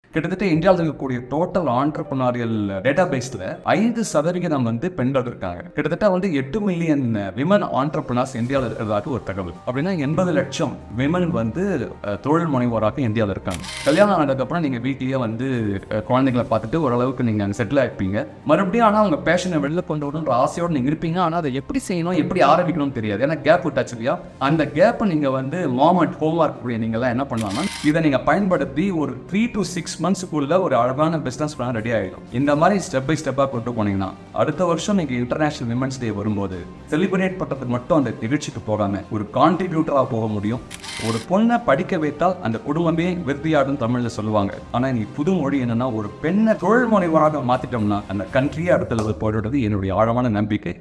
கிட்டத்தட்ட இந்தியாவில் இருக்கக்கூடிய டோட்டல் ஆண்டர்பனாரியல் டேட்டா பேஸ்ல ஐந்து சதவிகிதம் வந்து பெண்கள் இருக்காங்க கிட்டத்தட்ட வந்து எட்டு மில்லியன் விமன் ஆண்டர்பனார்ஸ் இந்தியாவில் இருக்கிறதாக ஒரு தகவல் அப்படின்னா எண்பது லட்சம் விமன் வந்து அஹ், தொழில் முனைவோராக இந்தியாவில் இருக்காங்க கல்யாணம் ஆனதுக்கப்புறம் நீங்கள் வீட்லேயே வந்து அஹ், குழந்தைங்களை பார்த்துட்டு ஓரளவுக்கு நீங்கள் அங்கே செட்டில் ஆகிப்பீங்க மறுபடியும் ஆனால் அவங்க பேஷனை வெளில கொண்டு வரணுன்ற ஆசையோடு நீங்கள் இருப்பீங்க ஆனால் அதை எப்படி செய்யணும் எப்படி ஆரம்பிக்கணும்னு தெரியாது ஏன்னா கேப் விட்டாச்சு இல்லையா அந்த கேப்பை நீங்கள் வந்து மாமெண்ட் ஹோம்ஒர்க் நீங்கள்லாம் என்ன பண்ணலாம்னா இதை நீங்கள் பயன்படுத்தி ஒரு த்ரீ டு சிக்ஸ் மந்த்ஸுக்குள்ள ஒரு அழகான பிஸ்னஸ் பிளான் ரெடி ஆகிடும் இந்த மாதிரி ஸ்டெப் பை ஸ்டெப்பாக கொண்டு போனீங்கன்னா அடுத்த வருஷம் நீங்கள் இன்டர்நேஷனல் விமன்ஸ் டே வரும்போது செலிப்ரேட் பண்ணுறதுக்கு மட்டும் அந்த நிகழ்ச்சிக்கு போகாம ஒரு கான்ட்ரிபியூட்டராக போக முடியும் ஒரு பொண்ணை படிக்க வைத்தால் அந்த குடும்பமே விருத்தியாடும் தமிழ்ல சொல்லுவாங்க ஆனா நீ புது மொழி என்னன்னா ஒரு பெண்ணை தொழில் முனைவராக மாத்திட்டோம்னா அந்த கண்ட்ரியே அடுத்த லெவல் போடுறது என்னுடைய ஆழமான நம்பிக்கை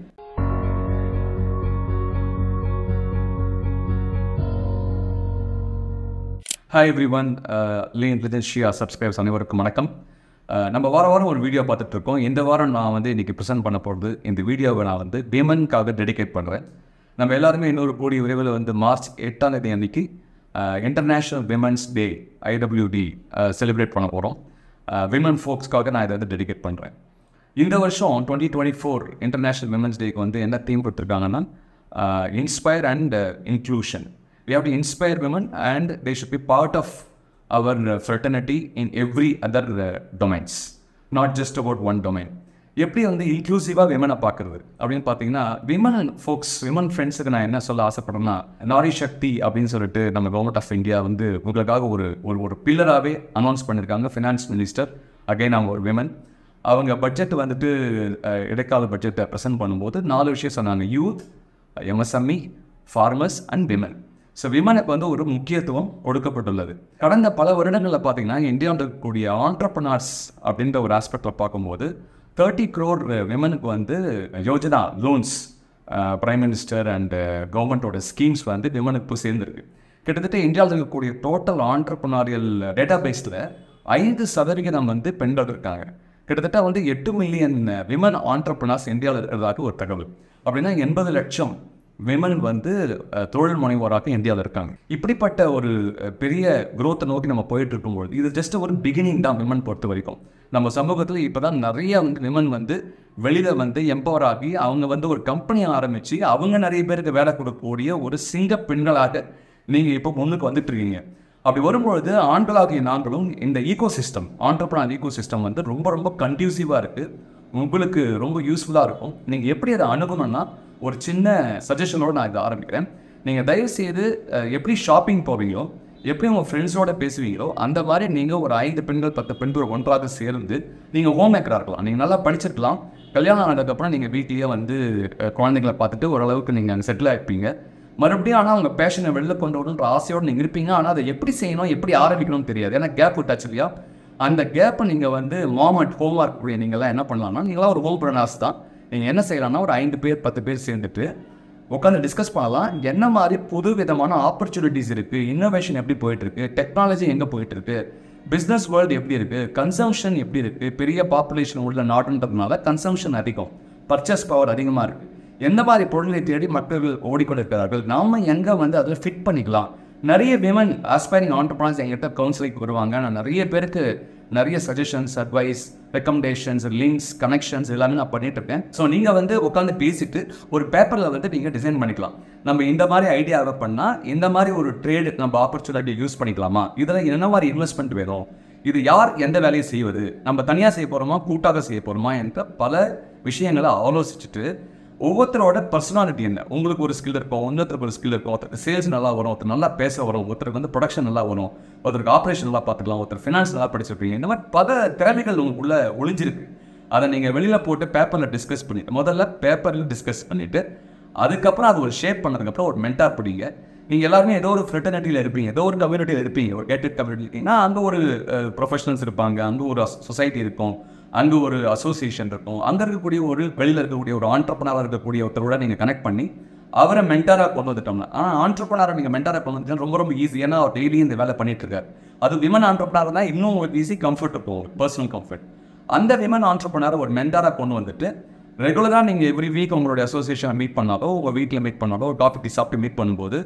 ஹாய் எவ்ரி ஒன் லீ ஷியா சப்ஸ்கிரைபர்ஸ் அனைவருக்கும் வணக்கம் அஹ், நம்ம வார வாரம் ஒரு வீடியோ பார்த்துட்டு இருக்கோம் இந்த வாரம் நான் வந்து இன்னைக்கு ப்ரெசென்ட் பண்ண போகிறது இந்த வீடியோவை நான் வந்து விமனுக்காக டெடிகேட் பண்ணுறேன் நம்ம எல்லாருமே இன்னொரு கூடிய விரைவில் வந்து மார்ச் எட்டாம் தேதி அன்னைக்கு international women's day IWD celebrate பண்ண போகிறோம் விமன் ஃபோக்ஸ்க்காக நான் இதை வந்து டெடிகேட் பண்ணுறேன் இந்த வருஷம் twenty twenty four international women's டேக்கு வந்து என்ன தீம் கொடுத்துருக்காங்கன்னா inspire and inclusion we have to inspire women and they should be part of our uh, fraternity in every other uh, domains not just about one domain எப்படி வந்து இன்க்ளூசிவாக விமனை பார்க்குறது அப்படின்னு பார்த்தீங்கன்னா women ஃபோக்ஸ் women ஃப்ரெண்ட்ஸுக்கு நான் என்ன சொல்ல ஆசைப்படுறேன்னா நாரி சக்தி அப்படின்னு சொல்லிட்டு நம்ம கவர்மெண்ட் ஆஃப் இந்தியா வந்து உங்களுக்காக ஒரு ஒரு ஒரு பில்லராகவே அனௌன்ஸ் பண்ணியிருக்காங்க ஃபினான்ஸ் மினிஸ்டர் அகைன் அவங்க ஒரு விமன் அவங்க பட்ஜெட் வந்துட்டு அஹ், இடைக்கால பட்ஜெட்டை ப்ரெசென்ட் பண்ணும்போது நாலு விஷயம் சொன்னாங்க youth MSME farmers and women so விமனுக்கு வந்து ஒரு முக்கியத்துவம் கொடுக்கப்பட்டுள்ளது கடந்த பல வருடங்களில் பார்த்தீங்கன்னா இந்தியாவில் இருக்கக்கூடிய ஆண்டர்பனார்ஸ் அப்படின்ற ஒரு ஆஸ்பெக்டில் பார்க்கும்போது தேர்ட்டி க்ரோர் விமனுக்கு வந்து yojana loans prime minister and கவர்மெண்ட்டோட ஸ்கீம்ஸ் வந்து விமனுக்கு போய் சேர்ந்துருக்கு கிட்டத்தட்ட இந்தியாவில் இருக்கக்கூடிய டோட்டல் ஆண்டர்பனாரியல் டேட்டா பேஸில் ஐந்து சதவிகிதம் வந்து பெண்கள் இருக்காங்க கிட்டத்தட்ட வந்து எட்டு மில்லியன் விமன் ஆண்டர்பனார்ஸ் இந்தியாவில் இருக்கிறதாக ஒரு தகவல் அப்படின்னா எண்பது லட்சம் விமன் வந்து அஹ், தொழில் முனைவோராக இந்தியாவில் இருக்காங்க இப்படிப்பட்ட ஒரு அஹ், பெரிய growth-அ நோக்கி நம்ம போயிட்டு இருக்கும்போது இது ஜஸ்ட் ஒரு பிகினிங் தான் விமன் பொறுத்த வரைக்கும் நம்ம சமூகத்தில் இப்போ தான் நிறைய வந்து விமன் வந்து வெளியில் வந்து எம்பவர் ஆகி அவங்க வந்து ஒரு கம்பெனியை ஆரம்பித்து அவங்க நிறைய பேருக்கு வேலை கொடுக்கக்கூடிய ஒரு சிங்க பெண்களாக நீங்கள் இப்போ முன்னுக்கு வந்துட்டு இருக்கீங்க அப்படி வரும்பொழுது ஆண்களாகிய நாங்களும் இந்த ecosystem entrepreneur ecosystem வந்து ரொம்ப ரொம்ப கண்டியூசிவாக இருக்குது உங்களுக்கு ரொம்ப யூஸ்ஃபுல்லாக இருக்கும் நீங்கள் எப்படி அதை அணுகணும்னா ஒரு சின்ன சஜஷனோடு நான் இதை ஆரம்பிக்கிறேன் நீங்கள் தயவுசெய்து அஹ், எப்படி ஷாப்பிங் போவீங்களோ எப்படி உங்கள் ஃப்ரெண்ட்ஸோட பேசுவீங்களோ அந்த மாதிரி நீங்கள் ஒரு ஐந்து பெண்கள் பத்து பெண்கள் ஒன்றாக சேர்ந்து நீங்கள் ஹோம் மேக்கராக இருக்கலாம் நீங்கள் நல்லா படிச்சிருக்கலாம் கல்யாணம் ஆனதுக்கப்புறம் நீங்கள் வீட்லேயே வந்து அஹ், குழந்தைங்களை பார்த்துட்டு ஓரளவுக்கு நீங்கள் அங்கே செட்டில் ஆகிப்பீங்க மறுபடியும் ஆனால் அவங்க பேஷனை வெளில கொண்டு வரணுன்ற ஆசையோடு நீங்கள் இருப்பீங்க ஆனால் அதை எப்படி செய்யணும் எப்படி ஆரம்பிக்கணும்னு தெரியாது ஏன்னா கேப் விட்டாச்சு இல்லையா அந்த கேப்பை நீங்கள் வந்து மாமெண்ட் ஹோம்ஒர்க் நீங்கள்லாம் என்ன பண்ணலாம்னா நீங்களாம் ஒரு ஹோம் ப்ரனாஸ் தான் நீங்கள் என்ன செய்யலாம்னா ஒரு ஐந்து பேர் பத்து பேர் சேர்ந்துட்டு உட்காந்து டிஸ்கஸ் பண்ணலாம் என்ன மாதிரி புது விதமான ஆப்பர்ச்சுனிட்டிஸ் இருக்குது இன்னோவேஷன் எப்படி போயிட்டுருக்கு டெக்னாலஜி எங்கே போயிட்டுருக்கு பிஸ்னஸ் வேர்ல்டு எப்படி இருக்குது கன்சம்ஷன் எப்படி இருக்குது பெரிய பாப்புலேஷன் உள்ள நாடுன்றதுனால கன்சம்ஷன் அதிகம் பர்ச்சேஸ் பவர் அதிகமாக இருக்குது எந்த மாதிரி பொருளை தேடி மக்கள் ஓடிக்கொண்டிருக்கிறார்கள் நாம எங்கே வந்து அதில் ஃபிட் பண்ணிக்கலாம் நிறைய விமன் ஆஸ்பைரிங் ஆண்டர்பிரான்ஸ் எங்கிட்ட கவுன்சிலிங் வருவாங்க நான் நிறைய பேருக்கு நிறைய suggestions advice recommendations links connections எல்லாமே நான் பண்ணிட்டு இருக்கேன் ஸோ நீங்கள் வந்து உட்காந்து பேசிட்டு ஒரு பேப்பரில் வந்து நீங்கள் டிசைன் பண்ணிக்கலாம் நம்ம இந்த மாதிரி ஐடியாவை பண்ணால் இந்த மாதிரி ஒரு ட்ரேடு நம்ம ஆப்பர்ச்சுனிட்டி யூஸ் பண்ணிக்கலாமா இதில் என்ன மாதிரி இன்வெஸ்ட்மெண்ட் வேணும் இது யார் எந்த வேலையை செய்வது நம்ம தனியாக செய்ய போகிறோமா கூட்டாக செய்ய போகிறோமா என்ற பல விஷயங்களை ஆலோசிச்சுட்டு ஒவ்வொருத்தரோட பர்சனாலிட்டி என்ன உங்களுக்கு ஒரு ஸ்கில் இருக்கும் இன்னொருத்தருக்கு ஒரு ஸ்கில் இருக்கும் ஒருத்தருக்கு சேல்ஸ் நல்லா வரும் ஒருத்தர் நல்லா பேச வரும் ஒருத்தருக்கு வந்து ப்ரொடக்ஷன் நல்லா வரும் ஒருத்தருக்கு ஆப்ரேஷன் நல்லா பார்த்துக்கலாம் ஒருத்தர் ஃபினான்ஸ் நல்லா படிச்சிருப்பீங்க இந்த மாதிரி பல திறமைகள் உங்களுக்குள்ள ஒளிஞ்சிருக்கு அதை நீங்கள் வெளியில் போட்டு பேப்பரில் டிஸ்கஸ் பண்ணிட்டு முதல்ல பேப்பரில் டிஸ்கஸ் பண்ணிவிட்டு அதுக்கப்புறம் அது ஒரு ஷேப் பண்ணதுக்கப்புறம் ஒரு மென்டார் பிடிங்க நீங்கள் எல்லாருமே ஏதோ ஒரு ஃப்ரெட்டர்னிட்டியில் இருப்பீங்க ஏதோ ஒரு கம்யூனிட்டியில் இருப்பீங்க ஒரு கேட்டட் கம்யூனிட்டி இருக்கீங்கன்னா அங்கே ஒரு ப்ரொஃபஷனல்ஸ் இருப்பாங்க அங்கே ஒரு சொசைட்டி இருக்கும் அங்கே ஒரு அசோசியேஷன் இருக்கும் அங்கே இருக்கக்கூடிய ஒரு வெளியில் இருக்கக்கூடிய ஒரு ஆண்டர்பனராக இருக்கக்கூடிய ஒருத்தரோட நீங்கள் கனெக்ட் பண்ணி அவரை மென்டாராக கொண்டு வந்துட்டோம்னா ஆனால் ஆண்டர்பனரை நீங்கள் மென்டாராக கொண்டு வந்துட்டா ரொம்ப ரொம்ப ஈஸி ஏன்னா அவர் டெய்லி இந்த வேலை பண்ணிட்டு இருக்காரு அது விமன் ஆண்டர்பனர் தான் இன்னும் உங்களுக்கு ஈஸி கம்ஃபர்ட் இருக்கும் பர்சனல் கம்ஃபர்ட் அந்த விமன் ஆண்டர்பனரை ஒரு மென்டாராக கொண்டு வந்துட்டு ரெகுலராக நீங்கள் எவ்ரி வீக் உங்களுடைய அசோசியேஷனை மீட் பண்ணாலோ உங்கள் வீட்டில் மீட் பண்ணாலோ ஒரு காஃபி டீ சாப்பிட்டு மீட் பண்ணும்போது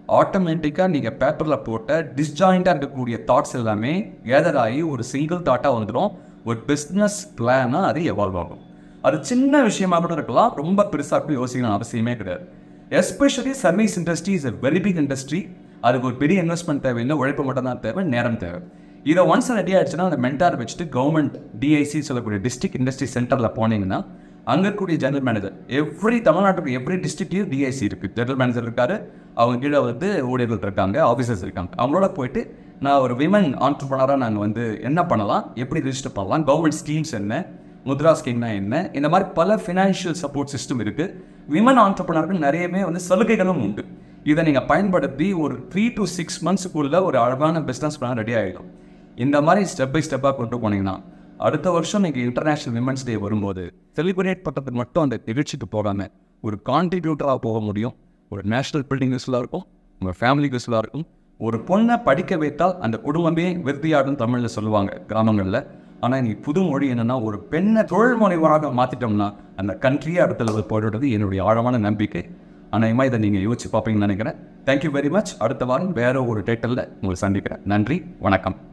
ஆட்டோமேட்டிக்காக நீங்கள் பேப்பரில் போட்ட டிஸ்ஜாயிண்டாக இருக்கக்கூடிய தாட்ஸ் எல்லாமே கேதர் ஆகி ஒரு சிங்கிள் தாட்டாக வந்துடும் ஒரு பிஸ்னஸ் பிளானாக அது எவால்வ் ஆகும் அது சின்ன விஷயமா கூட இருக்கலாம் ரொம்ப பெருசாக கூட யோசிக்கணும் அவசியமே கிடையாது especially service industry is a very big industry அதுக்கு ஒரு பெரிய இன்வெஸ்ட்மெண்ட் தேவையில்லை உழைப்பு மட்டும் தான் தேவை நேரம் தேவை இதை ஒன்ஸ் ரெடி ஆயிடுச்சுன்னா அந்த மென்டார் வச்சுட்டு கவர்மெண்ட் டிஐசி சொல்லக்கூடிய டிஸ்ட்ரிக்ட் இண்டஸ்ட்ரி சென்டரில் போனீங்கன்னா அங்கே இருக்கக்கூடிய ஜெனரல் மேனேஜர் எவ்ரி தமிழ்நாட்டுக்கு எவ்ரி டிஸ்ட்ரிக்ட்லையும் டிஐசி இருக்குது ஜெனரல் மேனேஜர் இருக்காரு அவங்க கீழே வந்து ஊழியர்கள் இருக்காங்க ஆஃபீஸர்ஸ் இருக்காங்க அவங்களோட போயிட்டு நான் ஒரு விமன் ஆண்டர்பனராக நாங்கள் வந்து என்ன பண்ணலாம் எப்படி ரிஜிஸ்டர் பண்ணலாம் கவர்மெண்ட் ஸ்கீம்ஸ் என்ன முத்ரா ஸ்கீம்னா என்ன இந்த மாதிரி பல ஃபினான்ஷியல் சப்போர்ட் சிஸ்டம் இருக்குது விமன் ஆண்டர்பனருக்கு நிறையவே வந்து சலுகைகளும் உண்டு இதை நீங்கள் பயன்படுத்தி ஒரு த்ரீ டு சிக்ஸ் மந்த்ஸுக்குள்ளே ஒரு அழகான பிஸ்னஸ் பிளான் ரெடி ஆகிடும் இந்த மாதிரி ஸ்டெப் பை ஸ்டெப்பாக கொண்டு போனீங்கன்னா அடுத்த வருஷம் நீங்கள் இன்டர்நேஷ்னல் விமன்ஸ் டே வரும்போது செலிப்ரேட் பண்ணுறதுக்கு மட்டும் அந்த நிகழ்ச்சிக்கு போகாமல் ஒரு கான்ட்ரிபியூட்டராக போக முடியும் ஒரு நேஷனல் பில்டிங் யூஸ்ஃபுல்லாக இருக்கும் உங்கள் ஃபேமிலிக்கு யூஸ்ஃபுல்லாக இருக்கும் ஒரு பொண்ணை படிக்க வைத்தால் அந்த குடும்பமே விருத்தியாடும் தமிழில் சொல்லுவாங்க கிராமங்களில் ஆனால் இன்னைக்கு புது மொழி என்னென்னா ஒரு பெண்ணை தொழில் முனைவராக மாற்றிட்டோம்னா அந்த கண்ட்ரியே அடுத்த லெவல் போடுறது என்னுடைய ஆழமான நம்பிக்கை அநேகமாக இதை நீங்கள் யோசிச்சு பார்ப்பீங்கன்னு நினைக்கிறேன் தேங்க்யூ வெரி மச் அடுத்த வாரம் வேற ஒரு டைட்டிலில் உங்களை சந்திக்கிறேன் நன்றி வணக்கம்